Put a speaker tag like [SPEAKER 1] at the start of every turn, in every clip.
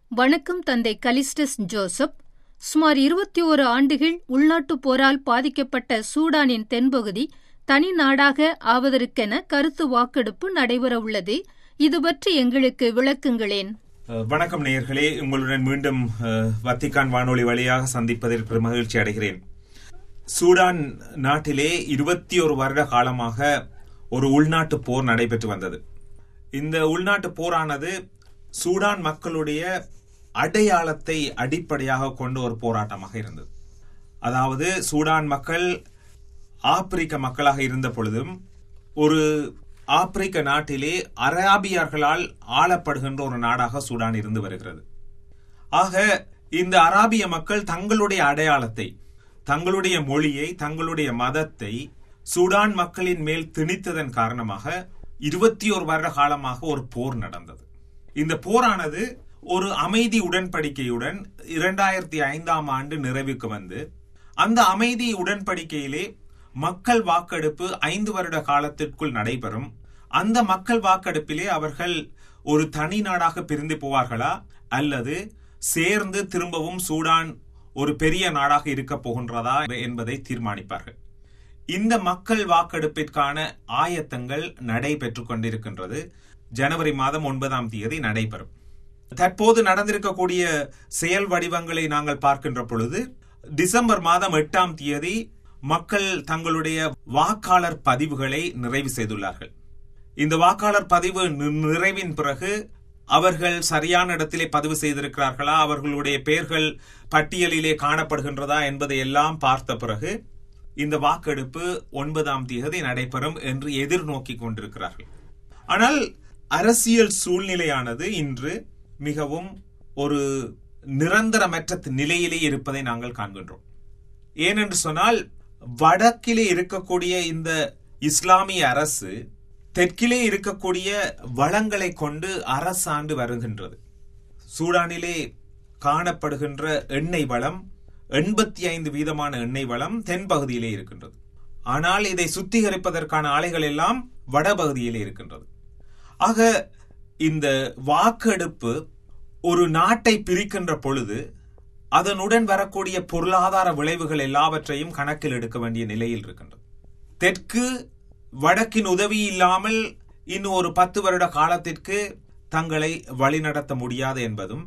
[SPEAKER 1] வணக்கம் தந்தை Callistus Joseph சுமார் இருபத்தி ஓரு ஆண்டுகள் உள்நாட்டுப் போரால் பாதிக்கப்பட்ட சூடானின் தென்பகுதி தனி நாடாக ஆவதற்கென கருத்து வாக்கெடுப்பு நடைபெறவுள்ளது இது பற்றி எங்களுக்கு விளக்குங்களேன்
[SPEAKER 2] அஹ், வணக்கம் நேயர்களே உங்களுடன் மீண்டும் அஹ், வத்திக்கான் வானொலி வழியாக சந்திப்பதில் பெரும் மகிழ்ச்சி அடைகிறேன் சூடான் நாட்டிலே இருபத்தி ஒரு வருட காலமாக ஒரு உள்நாட்டு போர் நடைபெற்று வந்தது இந்த உள்நாட்டு போரானது சூடான் மக்களுடைய அடையாளத்தை அடிப்படையாக கொண்ட ஒரு போராட்டமாக இருந்தது அதாவது சூடான் மக்கள் ஆப்பிரிக்க மக்களாக இருந்த பொழுதும் ஒரு ஆப்பிரிக்க நாட்டிலே அராபியர்களால் ஆளப்படுகின்ற ஒரு நாடாக சூடான் இருந்து வருகிறது ஆக இந்த அராபிய மக்கள் தங்களுடைய அடையாளத்தை தங்களுடைய மொழியை தங்களுடைய மதத்தை சூடான் மக்களின் மேல் திணித்ததன் காரணமாக இருபத்தி ஒரு வருட காலமாக ஒரு போர் நடந்தது இந்த போரானது ஒரு அமைதி உடன்படிக்கையுடன் இரண்டாயிரத்தி ஐந்தாம் ஆண்டு நிறைவுக்கு வந்து அந்த அமைதி உடன்படிக்கையிலே மக்கள் வாக்கெடுப்பு ஐந்து வருட காலத்திற்குள் நடைபெறும் அந்த மக்கள் வாக்கெடுப்பிலே அவர்கள் ஒரு தனி நாடாக பிரிந்து போவார்களா அல்லது சேர்ந்து திரும்பவும் சூடான் ஒரு பெரிய நாடாக இருக்க போகின்றதா என்பதை தீர்மானிப்பார்கள் இந்த மக்கள் வாக்கெடுப்பிற்கான ஆயத்தங்கள் நடைபெற்றுக் கொண்டிருக்கின்றது ஜனவரி மாதம் ஒன்பதாம் தேதி நடைபெறும் தற்போது நடந்திருக்கக்கூடிய செயல் வடிவங்களை நாங்கள் பார்க்கின்ற பொழுது டிசம்பர் மாதம் எட்டாம் தேதி மக்கள் தங்களுடைய வாக்காளர் பதிவுகளை நிறைவு செய்துள்ளார்கள் இந்த வாக்காளர் பதிவு நி- நிறைவின் பிறகு அவர்கள் சரியான இடத்திலே பதிவு செய்திருக்கிறார்களா அவர்களுடைய பெயர்கள் பட்டியலிலே காணப்படுகின்றதா என்பதை எல்லாம் பார்த்த பிறகு இந்த வாக்கெடுப்பு ஒன்பதாம் தேதி நடைபெறும் என்று எதிர்நோக்கி கொண்டிருக்கிறார்கள் ஆனால் அரசியல் சூழ்நிலையானது இன்று மிகவும் ஒரு நிரந்தரமற்ற நிலையிலே இருப்பதை நாங்கள் காண்கின்றோம் ஏனென்று சொன்னால் வடக்கிலே இருக்கக்கூடிய இந்த இஸ்லாமிய அரசு தெற்கிலே இருக்கக்கூடிய வளங்களை கொண்டு அரசாண்டு வருகின்றது சூடானிலே காணப்படுகின்ற எண்ணெய் வளம் எண்பத்தி ஐந்து வீதமான எண்ணெய் வளம் தென்பகுதியிலே இருக்கின்றது ஆனால் இதை சுத்திகரிப்பதற்கான ஆலைகள் எல்லாம் வடபகுதியிலே இருக்கின்றது ஆக இந்த வாக்கெடுப்பு ஒரு நாட்டை பிரிக்கின்ற பொழுது அதனுடன் வரக்கூடிய பொருளாதார விளைவுகள் எல்லாவற்றையும் கணக்கில் எடுக்க வேண்டிய நிலையில் இருக்கின்றது தெற்கு வடக்கின் உதவி இல்லாமல் இன்னும் ஒரு பத்து வருட காலத்திற்கு தங்களை வழிநடத்த முடியாது என்பதும்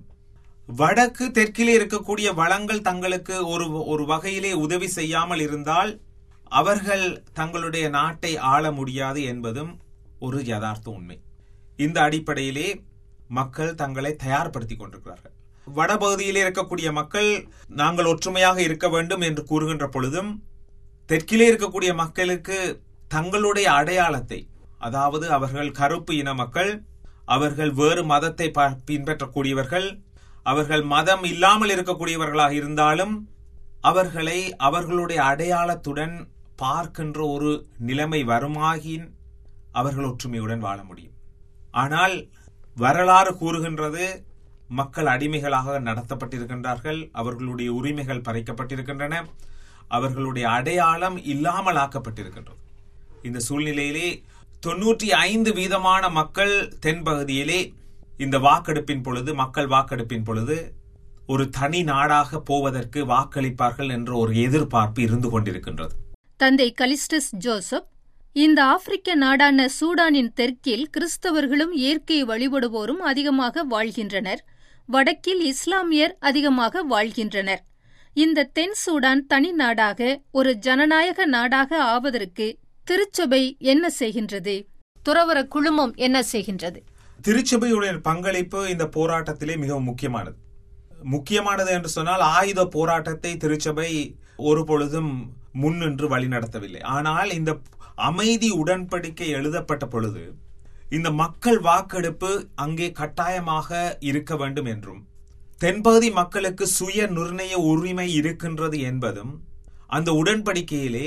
[SPEAKER 2] வடக்கு தெற்கிலே இருக்கக்கூடிய வளங்கள் தங்களுக்கு ஒரு ஒரு வகையிலே உதவி செய்யாமல் இருந்தால் அவர்கள் தங்களுடைய நாட்டை ஆள முடியாது என்பதும் ஒரு யதார்த்த உண்மை இந்த அடிப்படையிலே மக்கள் தங்களை தயார்படுத்திக் கொண்டிருக்கிறார்கள் வடபகுதியிலே இருக்கக்கூடிய மக்கள் நாங்கள் ஒற்றுமையாக இருக்க வேண்டும் என்று கூறுகின்ற பொழுதும் தெற்கிலே இருக்கக்கூடிய மக்களுக்கு தங்களுடைய அடையாளத்தை அதாவது அவர்கள் கருப்பு இன மக்கள் அவர்கள் வேறு மதத்தை ப- பின்பற்றக்கூடியவர்கள் அவர்கள் மதம் இல்லாமல் இருக்கக்கூடியவர்களாக இருந்தாலும் அவர்களை அவர்களுடைய அடையாளத்துடன் பார்க்கின்ற ஒரு நிலைமை வருமாகின் அவர்கள் ஒற்றுமையுடன் வாழ முடியும் ஆனால் வரலாறு கூறுகின்றது மக்கள் அடிமைகளாக நடத்தப்பட்டிருக்கின்றார்கள் அவர்களுடைய உரிமைகள் பறிக்கப்பட்டிருக்கின்றன அவர்களுடைய அடையாளம் இல்லாமல் ஆக்கப்பட்டிருக்கின்றது இந்த சூழ்நிலையிலே தொன்னூற்றி ஐந்து வீதமான மக்கள் தென்பகுதியிலே இந்த வாக்கெடுப்பின் பொழுது மக்கள் வாக்கெடுப்பின் பொழுது ஒரு தனி நாடாக போவதற்கு வாக்களிப்பார்கள் என்ற ஒரு எதிர்பார்ப்பு இருந்து கொண்டிருக்கின்றது
[SPEAKER 1] தந்தை கலிஸ்டஸ் ஜோசப் இந்த ஆப்பிரிக்க நாடான சூடானின் தெற்கில் கிறிஸ்தவர்களும் இயற்கையை வழிபடுவோரும் அதிகமாக வாழ்கின்றனர் வடக்கில் இஸ்லாமியர் அதிகமாக வாழ்கின்றனர் இந்த தென் சூடான் தனி நாடாக ஒரு ஜனநாயக நாடாக ஆவதற்கு திருச்சபை என்ன செய்கின்றது துறவர குழுமம் என்ன செய்கின்றது
[SPEAKER 2] திருச்சபையுடைய பங்களிப்பு இந்த போராட்டத்திலே மிகவும் முக்கியமானது முக்கியமானது என்று சொன்னால் ஆயுத போராட்டத்தை திருச்சபை ஒரு பொழுதும் முன்னின்று வழிநடத்தவில்லை ஆனால் இந்த அமைதி உடன்படிக்கை எழுதப்பட்ட பொழுது இந்த மக்கள் வாக்கெடுப்பு அங்கே கட்டாயமாக இருக்க வேண்டும் என்றும் தென்பகுதி மக்களுக்கு சுய நிர்ணய உரிமை இருக்கின்றது என்பதும் அந்த உடன்படிக்கையிலே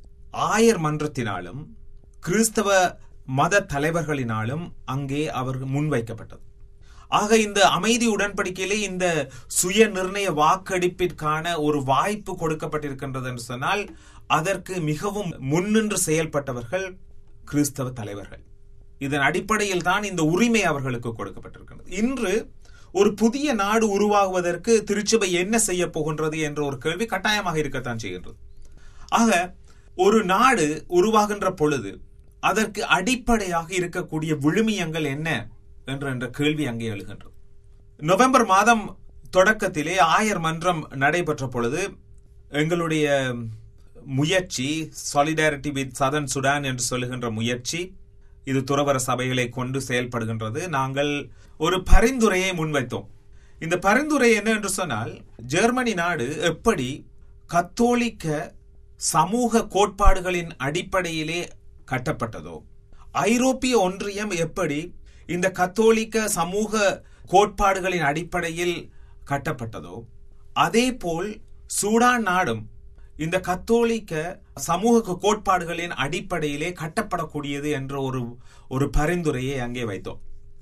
[SPEAKER 2] ஆயர் மன்றத்தினாலும் கிறிஸ்தவ மத தலைவர்களினாலும் அங்கே அவர்கள் முன்வைக்கப்பட்டது ஆக இந்த அமைதி உடன்படிக்கையிலே இந்த சுய நிர்ணய வாக்கெடுப்பிற்கான ஒரு வாய்ப்பு கொடுக்கப்பட்டிருக்கின்றது என்று சொன்னால் அதற்கு மிகவும் முன்னின்று செயல்பட்டவர்கள் கிறிஸ்தவ தலைவர்கள் இதன் அடிப்படையில் தான் இந்த உரிமை அவர்களுக்கு கொடுக்கப்பட்டிருக்கிறது இன்று ஒரு புதிய நாடு உருவாகுவதற்கு திருச்சபை என்ன செய்ய போகின்றது என்ற ஒரு கேள்வி கட்டாயமாக இருக்கத்தான் செய்கின்றது ஆக ஒரு நாடு உருவாகின்ற பொழுது அதற்கு அடிப்படையாக இருக்கக்கூடிய விழுமியங்கள் என்ன என்ற என்ற கேள்வி அங்கே எழுகின்றது நவம்பர் மாதம் தொடக்கத்திலே ஆயர் மன்றம் நடைபெற்ற பொழுது எங்களுடைய முயற்சி சாலிடாரிட்டி வித் சதன் சுடான் என்று சொல்லுகின்ற முயற்சி இது துறவர சபைகளை கொண்டு செயல்படுகின்றது நாங்கள் ஒரு பரிந்துரையை முன்வைத்தோம் இந்த பரிந்துரை என்ன என்று சொன்னால் ஜெர்மனி நாடு எப்படி கத்தோலிக்க சமூக கோட்பாடுகளின் அடிப்படையிலே கட்டப்பட்டதோ ஐரோப்பிய ஒன்றியம் எப்படி இந்த கத்தோலிக்க சமூக கோட்பாடுகளின் அடிப்படையில் கட்டப்பட்டதோ அதே போல் சூடான் நாடும் இந்த கத்தோலிக்க சமூக கோட்பாடுகளின் அடிப்படையிலே கட்டப்படக்கூடியது என்ற ஒரு ஒரு பரிந்துரையை அங்கே வைத்தோம்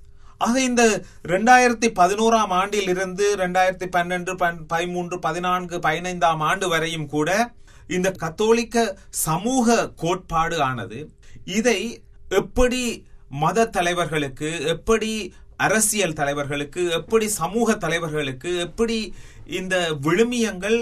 [SPEAKER 2] ஆக இந்த ரெண்டாயிரத்தி பதினோராம் ஆண்டில் இருந்து ரெண்டாயிரத்தி பன்னெண்டு பதிமூன்று பதினான்கு பதினைந்தாம் ஆண்டு வரையும் கூட இந்த கத்தோலிக்க சமூக கோட்பாடு ஆனது இதை எப்படி மத தலைவர்களுக்கு எப்படி அரசியல் தலைவர்களுக்கு எப்படி சமூக தலைவர்களுக்கு எப்படி இந்த விழுமியங்கள்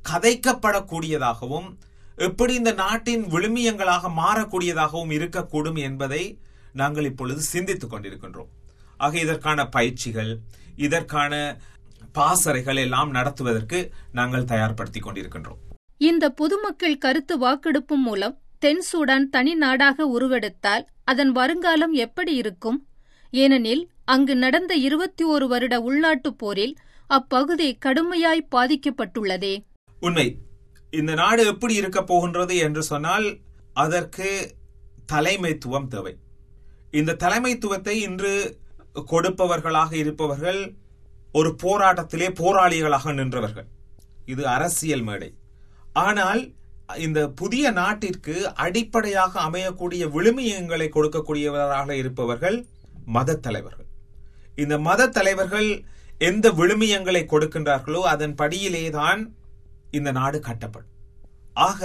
[SPEAKER 2] கதைக்கப்படக்கூடியதாகவும் எப்படி இந்த நாட்டின் விழுமியங்களாக மாறக்கூடியதாகவும் இருக்கக்கூடும் என்பதை நாங்கள் இப்பொழுது சிந்தித்துக் கொண்டிருக்கின்றோம் ஆக இதற்கான பயிற்சிகள் இதற்கான பாசறைகள் எல்லாம் நடத்துவதற்கு நாங்கள் தயார்படுத்திக் கொண்டிருக்கின்றோம்
[SPEAKER 1] இந்த பொதுமக்கள் கருத்து வாக்கெடுப்பு மூலம் தென் சூடான் தனி நாடாக உருவெடுத்தால் அதன் வருங்காலம் எப்படி இருக்கும் ஏனெனில் அங்கு நடந்த இருபத்தி ஓரு வருட உள்நாட்டுப் போரில் அப்பகுதி கடுமையாய் பாதிக்கப்பட்டுள்ளதே
[SPEAKER 2] உண்மை இந்த நாடு எப்படி இருக்க போகின்றது என்று சொன்னால் அதற்கு தலைமைத்துவம் தேவை இந்த தலைமைத்துவத்தை இன்று கொடுப்பவர்களாக இருப்பவர்கள் ஒரு போராட்டத்திலே போராளிகளாக நின்றவர்கள் இது அரசியல் மேடை ஆனால் இந்த புதிய நாட்டிற்கு அடிப்படையாக அமையக்கூடிய விழுமியங்களை கொடுக்கக்கூடியவராக இருப்பவர்கள் மத தலைவர்கள் இந்த மத தலைவர்கள் எந்த விழுமியங்களை கொடுக்கின்றார்களோ அதன் படியிலேதான் இந்த நாடு கட்டப்படும் ஆக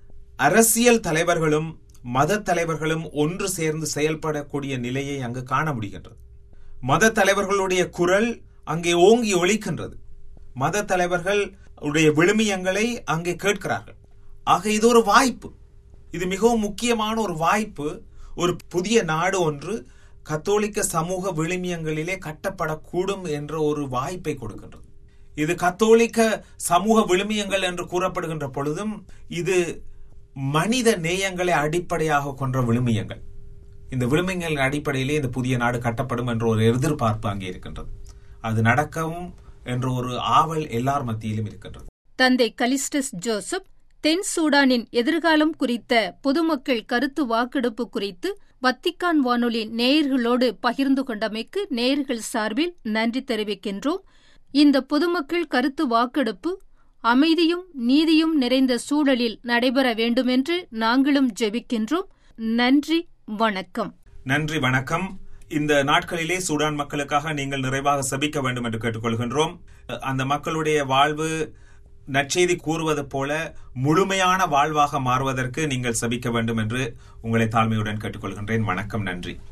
[SPEAKER 2] அரசியல் தலைவர்களும் மத தலைவர்களும் ஒன்று சேர்ந்து செயல்படக்கூடிய நிலையை அங்கு காண முடிகின்றது மத தலைவர்களுடைய குரல் அங்கே ஓங்கி ஒழிக்கின்றது மத தலைவர்கள் உடைய விழுமியங்களை அங்கே கேட்கிறார்கள் ஆக இது ஒரு வாய்ப்பு இது மிகவும் முக்கியமான ஒரு வாய்ப்பு ஒரு புதிய நாடு ஒன்று கத்தோலிக்க சமூக விழுமியங்களிலே கட்டப்படக்கூடும் என்ற ஒரு வாய்ப்பை கொடுக்கின்றது இது கத்தோலிக்க சமூக விழுமியங்கள் என்று கூறப்படுகின்ற பொழுதும் இது மனித நேயங்களை அடிப்படையாக கொன்ற விழுமியங்கள் இந்த விழுமியங்களின் அடிப்படையிலே இந்த புதிய நாடு கட்டப்படும் என்ற ஒரு எதிர்பார்ப்பு அங்கே இருக்கின்றது அது நடக்கவும் என்ற ஒரு ஆவல் எல்லார் மத்தியிலும் இருக்கின்றது
[SPEAKER 1] தந்தை கலிஸ்டஸ் ஜோசப் தென் சூடானின் எதிர்காலம் குறித்த பொதுமக்கள் கருத்து வாக்கெடுப்பு குறித்து வத்திக்கான் வானொலி நேயர்களோடு பகிர்ந்து கொண்டமைக்கு நேயர்கள் சார்பில் நன்றி தெரிவிக்கின்றோம் இந்த பொதுமக்கள் கருத்து வாக்கெடுப்பு அமைதியும் நீதியும் நிறைந்த சூழலில் நடைபெற வேண்டுமென்று நாங்களும் ஜெபிக்கின்றோம் நன்றி வணக்கம்
[SPEAKER 2] நன்றி வணக்கம் இந்த நாட்களிலே சூடான் மக்களுக்காக நீங்கள் நிறைவாக சபிக்க வேண்டும் என்று கேட்டுக்கொள்கின்றோம் அந்த மக்களுடைய வாழ்வு நற்செய்தி கூறுவது போல முழுமையான வாழ்வாக மாறுவதற்கு நீங்கள் சபிக்க வேண்டும் என்று உங்களை தாழ்மையுடன் கேட்டுக்கொள்கின்றேன் வணக்கம் நன்றி